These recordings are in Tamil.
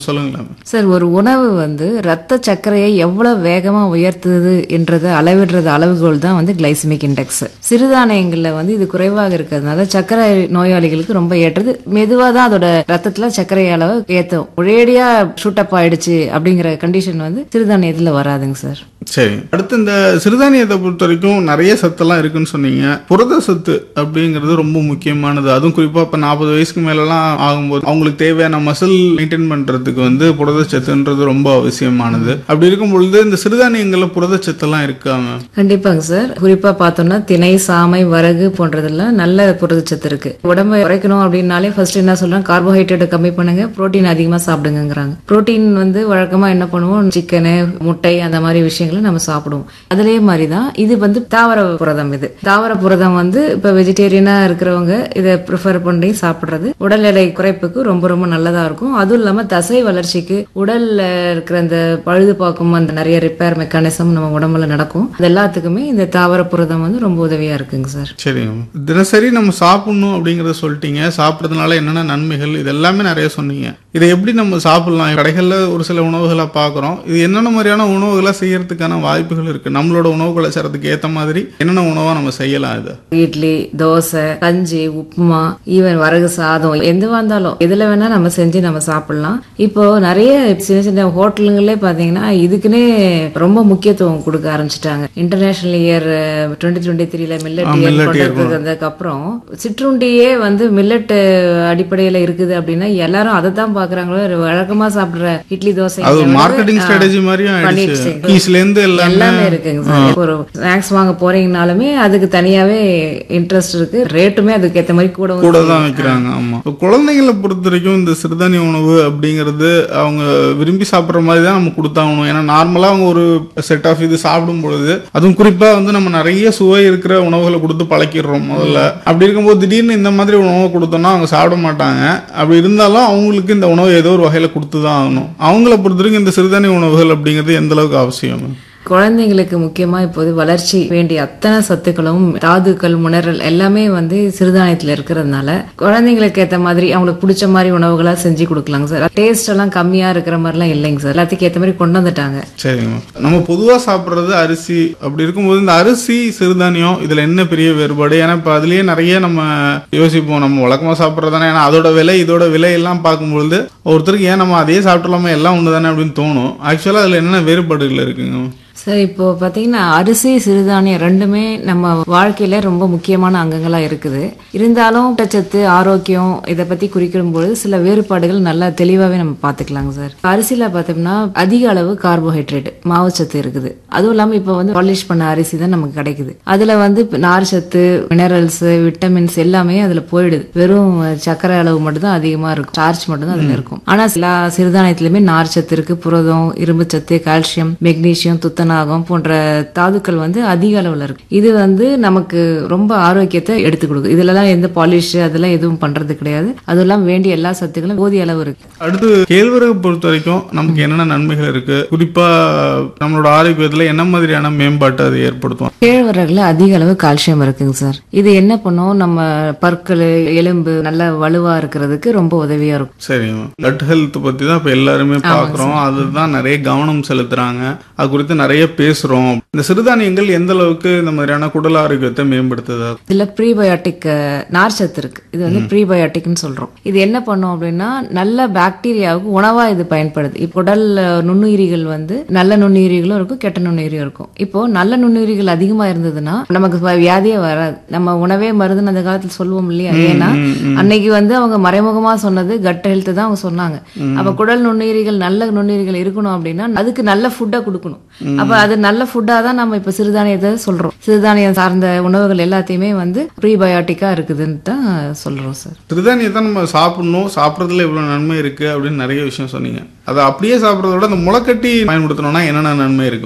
சொல்லுங்களேன் சார் ஒரு உணவு வந்து ரத்த சர்க்கரையை எவ்வளவு வேகமா உயர்த்துது என்றது அளவிடுறது அளவுகோல் தான் வந்து கிளைசமிக் இண்டெக்ஸ் சிறுதானியங்கள்ல வந்து இது குறைவாக இருக்கிறதுனால சர்க்கரை நோயாளிகளுக்கு ரொம்ப ஏற்றது மெதுவா தான் அதோட ரத்தத்துல சர்க்கரை அளவு ஏத்தும் ஒரேடியா ஷூட்டப் ஆயிடுச்சு அப்படிங்கிற கண்டிஷன் வந்து சிறுதானியத்துல வராதுங்க சார் சரி அடுத்து இந்த சிறுதானியத்தை பொறுத்த வரைக்கும் நிறைய சத்தெல்லாம் இருக்குன்னு சொன்னீங்க புரத சத்து அப்படிங்கிறது ரொம்ப முக்கியமானது அதுவும் குறிப்பா இப்ப நாற்பது வயசுக்கு மேலலாம் ஆகும்போது அவங்களுக்கு தேவையான மசில் மெயின்டைன் பண்றதுக்கு வந்து புரதச்சத்துன்றது ரொம்ப அவசியமானது அப்படி இருக்கும் பொழுது இந்த சிறுதானியங்கள்ல புரதச்சத்தெல்லாம் இருக்காங்க கண்டிப்பாங்க சார் குறிப்பா பார்த்தோம்னா திணை சாமை வரகு போன்றதெல்லாம் நல்ல புரதச்சத்து இருக்கு உடம்பை குறைக்கணும் அப்படின்னாலே ஃபர்ஸ்ட் என்ன சொல்றாங்க கார்போஹைட்ரேட்டை கம்மி பண்ணுங்க புரோட்டீன் அதிகமா சாப்பிடுங்கங்கிறாங்க புரோட்டீன் வந்து வழக்கமா என்ன பண்ணுவோம் சிக்கனு முட்டை அந்த மாதிரி விஷயங்களை நம்ம சாப்பிடுவோம் அதுலயே மாதிரி தான் இது வந்து தாவர புரதம் இது தாவர புரதம் வந்து இப்ப வெஜிடேரியனா இருக்கிறவங்க இதை ப்ரிஃபர் பண்ணி சாப்பிடுறது உடல் எடை குறைப்புக்கு ரொம்ப ரொம்ப நல்லதா இருக்கும் அதுவும் இல்லாம தசை வளர்ச்சிக்கு உடல்ல இருக்கிற அந்த பழுது பார்க்கும் அந்த நிறைய ரிப்பேர் மெக்கானிசம் நம்ம உடம்புல நடக்கும் அது எல்லாத்துக்குமே இந்த தாவர புரதம் வந்து ரொம்ப உதவியா இருக்குங்க சார் சரிங்க தினசரி நம்ம சாப்பிடணும் அப்படிங்கறத சொல்லிட்டீங்க சாப்பிட்றதுனால என்னென்ன நன்மைகள் இது எல்லாமே நிறைய சொன்னீங்க இதை எப்படி நம்ம சாப்பிடலாம் கடைகள்ல ஒரு சில உணவுகளை பார்க்குறோம் இது என்னென்ன மாதிரியான உணவுகளை செய்யறதுக்கான வாய்ப்புகள் இருக்கு நம்மளோட உணவுகளை செய்யறதுக்கு ஏத்த மாதிரி என்னென்ன உணவா நம்ம செய்யலாம் இது இட்லி தோசை கஞ்சி உப்புமா ஈவன் வரகு சாதம் எதுவா இருந்தாலும் எதுல வேணா நம்ம செஞ்சு நம்ம சாப்பிடலாம் இப்போ நிறைய சின்ன சின்ன ஹோட்டலுங்களே பாத்தீங்கன்னா இதுக்குன்னே ரொம்ப முக்கியத்துவம் கொடுக்க ஆரம்பிச்சிட்டாங்க இன்டர்நேஷனல் இயர் டுவெண்ட்டி டுவெண்ட்டி த்ரீல மில்லட் இயர் கொண்டாடுறதுக்கு வந்ததுக்கு அப்புறம் சிற்றுண்டியே வந்து மில்லட் அடிப்படையில இருக்குது அப்படின்னா எல்லாரும் அதை தான் பாக்குறாங்களோ வழக்கமா சாப்பிடுற இட்லி தோசை அது மார்க்கெட்டிங் ஸ்ட்ராட்டஜி மாதிரியும் ஆயிடுச்சு பண்ணிடுச்சு. கீஸ்ல இருந்து எல்லாமே எல்லாமே இருக்குங்க சார் ஒரு ஸ்நாக்ஸ் வாங்க போறீங்கனாலுமே அதுக்கு தனியாவே இன்ட்ரெஸ்ட் இருக்கு ரேட்டுமே அதுக்கு ஏத்த மாதிரி கூட கூட தான் வைக்கிறாங்க ஆமா இப்போ குழந்தைங்களை பொறுத்த வரைக்கும் இந்த சிறுதானிய உணவு அப்படிங்கிறது அவங்க விரும்பி சாப்பிட்ற மாதிரி தான் நம்ம கொடுத்தாகணும் ஏன்னா நார்மலா அவங்க ஒரு செட் ஆஃப் இது சாப்பிடும் பொழுது அதுவும் குறிப்பா வந்து நம்ம நிறைய சுவை இருக்கிற உணவுகளை கொடுத்து பழக்கிடுறோம் முதல்ல அப்படி இருக்கும்போது திடீர்னு இந்த மாதிரி உணவை கொடுத்தோம்னா அவங்க சாப்பிட மாட்டாங்க அப்படி இருந்தாலும் அவங்களுக்கு இந்த உணவு ஏதோ ஒரு வகையில கொடுத்து தான் ஆகணும் அவங்கள பொறுத்த வரைக்கும் இந்த சிறுதானிய உணவுகள் அப்படிங்கிறது எந்த அளவுக்கு அவசியம் குழந்தைங்களுக்கு முக்கியமா இப்போது வளர்ச்சி வேண்டிய அத்தனை சத்துக்களும் தாதுக்கள் முனரல் எல்லாமே வந்து சிறுதானியத்துல இருக்கிறதுனால குழந்தைங்களுக்கு ஏத்த மாதிரி அவங்களுக்கு பிடிச்ச மாதிரி உணவுகளா செஞ்சு கொடுக்கலாங்க சார் டேஸ்ட் எல்லாம் கம்மியா இருக்கிற மாதிரிலாம் இல்லைங்க சார் எல்லாத்துக்கும் ஏத்த மாதிரி கொண்டு வந்துட்டாங்க சரிங்க நம்ம பொதுவா சாப்பிட்றது அரிசி அப்படி இருக்கும்போது இந்த அரிசி சிறுதானியம் இதுல என்ன பெரிய வேறுபாடு ஏன்னா இப்ப அதுலயே நிறைய நம்ம யோசிப்போம் நம்ம வழக்கமா சாப்பிட்றதானே ஏன்னா அதோட விலை இதோட விலை எல்லாம் பார்க்கும்பொழுது ஒருத்தருக்கு ஏன் நம்ம அதே சாப்பிட்டலாமா எல்லாம் ஒன்று தானே அப்படின்னு தோணும் ஆக்சுவலா அதுல என்னென்ன வேறுபாடுகள் இருக்குங்க சார் இப்போ பாத்தீங்கன்னா அரிசி சிறுதானியம் ரெண்டுமே நம்ம வாழ்க்கையில ரொம்ப முக்கியமான அங்கங்களா இருக்குது இருந்தாலும் ஊட்டச்சத்து ஆரோக்கியம் இதை பத்தி குறிப்பிடும்போது சில வேறுபாடுகள் நல்லா தெளிவாவே நம்ம பாத்துக்கலாங்க சார் அரிசியில பார்த்தோம்னா அதிக அளவு கார்போஹைட்ரேட் மாவுச்சத்து இருக்குது அதுவும் இல்லாம இப்போ வந்து பாலிஷ் பண்ண அரிசி தான் நமக்கு கிடைக்குது அதுல வந்து இப்ப நார் சத்து மினரல்ஸ் விட்டமின்ஸ் எல்லாமே அதுல போயிடுது வெறும் சர்க்கரை அளவு மட்டும் தான் அதிகமா இருக்கும் ஸ்டார்ச் மட்டும் தான் அதுல இருக்கும் ஆனா எல்லா சிறுதானியத்திலுமே நார் சத்து இருக்கு புரதம் இரும்பு சத்து கால்சியம் மெக்னீசியம் துத்தநாகம் போன்ற தாதுக்கள் வந்து அதிக அளவுல இருக்கு இது வந்து நமக்கு ரொம்ப ஆரோக்கியத்தை எடுத்து கொடுக்கும் இதுலலாம் எந்த பாலிஷ் அதெல்லாம் எதுவும் பண்றது கிடையாது அதெல்லாம் வேண்டிய எல்லா சத்துக்களும் போதிய அளவு இருக்கு அடுத்து கேழ்வரகு பொறுத்த வரைக்கும் நமக்கு என்னென்ன நன்மைகள் இருக்கு குறிப்பா நம்மளோட ஆரோக்கியத்துல என்ன மாதிரியான மேம்பாட்டை அது ஏற்படுத்தும் கேழ்வரகுல அதிக அளவு கால்சியம் இருக்குங்க சார் இது என்ன பண்ணும் நம்ம பற்கள் எலும்பு நல்ல வலுவா இருக்கிறதுக்கு ரொம்ப உதவியா இருக்கும் சரிங்க கட் ஹெல்த் பத்தி தான் இப்ப எல்லாருமே பாக்குறோம் அதுதான் நிறைய கவனம் செலுத்துறாங்க அது குறித்து நிறைய பேசுறோம் இந்த சிறுதானியங்கள் எந்த அளவுக்கு இந்த மாதிரியான குடல் ஆரோக்கியத்தை மேம்படுத்துது இதுல ப்ரீபயோட்டிக் நார்ச்சத்து இருக்கு இது வந்து ப்ரீபயோட்டிக்னு சொல்றோம் இது என்ன பண்ணும் அப்படின்னா நல்ல பாக்டீரியாவுக்கு உணவா இது பயன்படுது இப்போ உடல் நுண்ணுயிரிகள் வந்து நல்ல நுண்ணுயிரிகளும் இருக்கும் கெட்ட நுண்ணுயிரியும் இருக்கும் இப்போ நல்ல நுண்ணுயிரிகள் அதிகமா இருந்ததுன்னா நமக்கு வ- வியாதியே வராது நம்ம உணவே மருந்துன்னு அந்த காலத்துல சொல்லுவோம் இல்லையா ஏன்னா அன்னைக்கு வந்து அவங்க மறைமுகமா சொன்னது கட் ஹெல்த் தான் அவங்க சொன்னாங்க அப்ப குடல் நுண்ணுயிரிகள் நல்ல நுண்ணுயிரிகள் இருக்கணும் அப்படின்னா அதுக்கு நல்ல ஃபுட்டா கொடுக்கணும் அப்ப அது நல்ல ஃபுட்டா தான் நம்ம இப்ப சிறுதானியத்தை சொல்றோம் சிறுதானியம் சார்ந்த உணவுகள் எல்லாத்தையுமே வந்து ப்ரீபயோட்டிக்கா இருக்குதுன்னு தான் சொல்றோம் சார் சிறுதானியத்தை நம்ம சாப்பிடணும் சாப்பிட்றதுல இவ்வளவு நன்மை இருக்கு அப்படின்னு நிறைய விஷயம் சொன்னீங்க அதை அப்படியே சாப்பிட்றத விட அந்த முளைக்கட்டி பயன்படுத்தணும்னா என்னென்ன நன்மை இருக்கு மேம்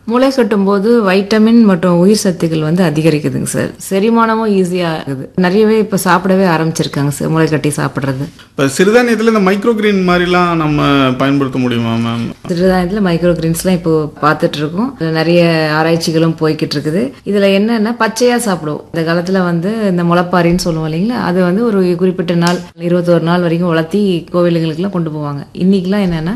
முளை கட்டும் போது வைட்டமின் மற்றும் உயிர் சத்துக்கள் வந்து அதிகரிக்குதுங்க சார் செரிமானமும் ஈஸியா இருக்குது நிறையவே இப்ப சாப்பிடவே ஆரம்பிச்சிருக்காங்க சார் முளை கட்டி சாப்பிடுறது இப்போ சிறுதானியத்தில் இந்த மைக்ரோ கிரீன் மாதிரிலாம் நம்ம பயன்படுத்த முடியுமா மேம் சிறுதானியத்தில் மைக்ரோ கிரீன்ஸ்லாம் இப்போ பார்த்துட்டு இருக்கோம் இதுல நிறைய ஆராய்ச்சிகளும் போய்கிட்டு இருக்குது இதுல என்னன்னா பச்சையா சாப்பிடுவோம் இந்த காலத்துல வந்து இந்த முளைப்பாரின்னு சொல்லுவோம் இல்லைங்களா அது வந்து ஒரு குறிப்பிட்ட நாள் இருபத்தோரு நாள் வரைக்கும் வளர்த்தி கோவிலுங்களுக்குலாம் கொண்டு போவாங்க இன்னைக்கெல்லாம் என்னன்னா